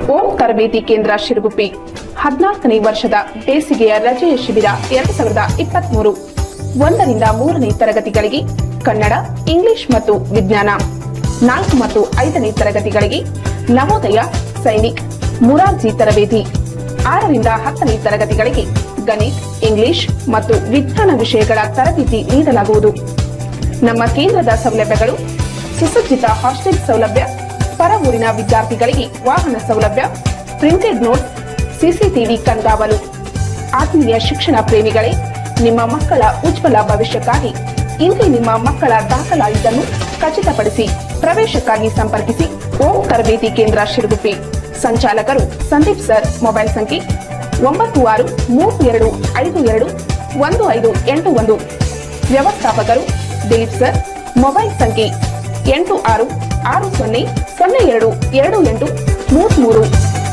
ಓಂ ತರಬೇತಿ ಕೇಂದ್ರ ಶಿರಗುಪ್ಪಿ ಹದಿನಾಲ್ಕನೇ ವರ್ಷದ ಬೇಸಿಗೆಯ ರಜೆಯ ಶಿಬಿರ ಎರಡು ಸಾವಿರದ ಇಪ್ಪತ್ಮೂರು ಒಂದರಿಂದ ಮೂರನೇ ತರಗತಿಗಳಿಗೆ ಕನ್ನಡ ಇಂಗ್ಲಿಷ್ ಮತ್ತು ವಿಜ್ಞಾನ ನಾಲ್ಕು ಮತ್ತು ಐದನೇ ತರಗತಿಗಳಿಗೆ ನವೋದಯ ಸೈನಿಕ್ ಮುರಾರ್ಜಿ ತರಬೇತಿ ಆರರಿಂದ ಹತ್ತನೇ ತರಗತಿಗಳಿಗೆ ಗಣಿತ್ ಇಂಗ್ಲಿಷ್ ಮತ್ತು ವಿಜ್ಞಾನ ವಿಷಯಗಳ ತರಬೇತಿ ನೀಡಲಾಗುವುದು ನಮ್ಮ ಕೇಂದ್ರದ ಸೌಲಭ್ಯಗಳು ಸುಸಜ್ಜಿತ ಹಾಸ್ಟೆಲ್ ಸೌಲಭ್ಯ ಪರ ಊರಿನ ವಿದ್ಯಾರ್ಥಿಗಳಿಗೆ ವಾಹನ ಸೌಲಭ್ಯ ಪ್ರಿಂಟೆಡ್ ನೋಟ್ ಸಿಸಿಟಿವಿ ಕಣ್ಗಾವಲು ಆತ್ಮೀಯ ಶಿಕ್ಷಣ ಪ್ರೇಮಿಗಳೇ ನಿಮ್ಮ ಮಕ್ಕಳ ಉಜ್ವಲ ಭವಿಷ್ಯಕ್ಕಾಗಿ ಇಂದೇ ನಿಮ್ಮ ಮಕ್ಕಳ ದಾಖಲಾತಿಯನ್ನು ಖಚಿತಪಡಿಸಿ ಪ್ರವೇಶಕ್ಕಾಗಿ ಸಂಪರ್ಕಿಸಿ ಓಂ ತರಬೇತಿ ಕೇಂದ್ರ ಶಿರಗುಪ್ಪಿ ಸಂಚಾಲಕರು ಸಂದೀಪ್ ಸರ್ ಮೊಬೈಲ್ ಸಂಖ್ಯೆ ಒಂಬತ್ತು ಆರು ಮೂರು ಎರಡು ಐದು ಎರಡು ಒಂದು ಐದು ಎಂಟು ಒಂದು ವ್ಯವಸ್ಥಾಪಕರು ದಿಲೀಪ್ ಸರ್ ಮೊಬೈಲ್ ಸಂಖ್ಯೆ ಎಂಟು ಆರು ಆರು ಸೊನ್ನೆ ಸೊನ್ನೆ ಎರಡು ಎರಡು ಎಂಟು ಮೂರು ಮೂರು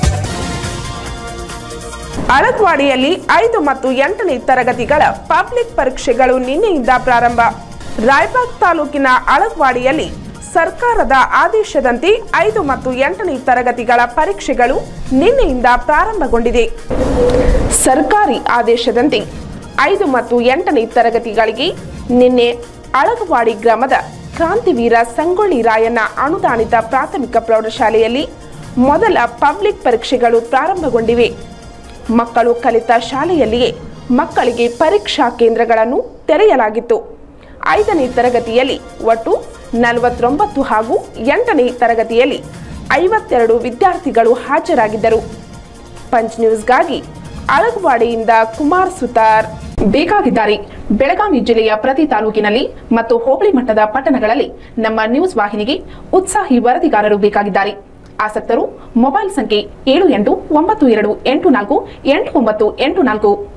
ಅಳಗ್ವಾಡಿಯಲ್ಲಿ ಐದು ಮತ್ತು ಎಂಟನೇ ತರಗತಿಗಳ ಪಬ್ಲಿಕ್ ಪರೀಕ್ಷೆಗಳು ನಿನ್ನೆಯಿಂದ ಪ್ರಾರಂಭ ರಾಯಬಾಗ್ ತಾಲೂಕಿನ ಅಳಗ್ವಾಡಿಯಲ್ಲಿ ಸರ್ಕಾರದ ಆದೇಶದಂತೆ ಐದು ಮತ್ತು ಎಂಟನೇ ತರಗತಿಗಳ ಪರೀಕ್ಷೆಗಳು ನಿನ್ನೆಯಿಂದ ಪ್ರಾರಂಭಗೊಂಡಿದೆ ಸರ್ಕಾರಿ ಆದೇಶದಂತೆ ಐದು ಮತ್ತು ಎಂಟನೇ ತರಗತಿಗಳಿಗೆ ನಿನ್ನೆ ಅಳಗವಾಡಿ ಗ್ರಾಮದ ಕ್ರಾಂತಿವೀರ ಸಂಗೊಳ್ಳಿ ರಾಯಣ್ಣ ಅನುದಾನಿತ ಪ್ರಾಥಮಿಕ ಪ್ರೌಢಶಾಲೆಯಲ್ಲಿ ಮೊದಲ ಪಬ್ಲಿಕ್ ಪರೀಕ್ಷೆಗಳು ಪ್ರಾರಂಭಗೊಂಡಿವೆ ಮಕ್ಕಳು ಕಲಿತ ಶಾಲೆಯಲ್ಲಿಯೇ ಮಕ್ಕಳಿಗೆ ಪರೀಕ್ಷಾ ಕೇಂದ್ರಗಳನ್ನು ತೆರೆಯಲಾಗಿತ್ತು ಐದನೇ ತರಗತಿಯಲ್ಲಿ ಒಟ್ಟು ನಲವತ್ತೊಂಬತ್ತು ಹಾಗೂ ಎಂಟನೇ ತರಗತಿಯಲ್ಲಿ ಐವತ್ತೆರಡು ವಿದ್ಯಾರ್ಥಿಗಳು ಹಾಜರಾಗಿದ್ದರು ಪಂಚ್ ನ್ಯೂಸ್ಗಾಗಿ ಅಳಗವಾಡಿಯಿಂದ ಕುಮಾರ್ ಸುತಾರ್ ಬೇಕಾಗಿದ್ದಾರೆ ಬೆಳಗಾವಿ ಜಿಲ್ಲೆಯ ಪ್ರತಿ ತಾಲೂಕಿನಲ್ಲಿ ಮತ್ತು ಹೋಬಳಿ ಮಟ್ಟದ ಪಟ್ಟಣಗಳಲ್ಲಿ ನಮ್ಮ ನ್ಯೂಸ್ ವಾಹಿನಿಗೆ ಉತ್ಸಾಹಿ ವರದಿಗಾರರು ಬೇಕಾಗಿದ್ದಾರೆ ಆಸಕ್ತರು ಮೊಬೈಲ್ ಸಂಖ್ಯೆ ಏಳು ಎಂಟು ಒಂಬತ್ತು ಎರಡು ಎಂಟು ನಾಲ್ಕು ಎಂಟು ಒಂಬತ್ತು ಎಂಟು ನಾಲ್ಕು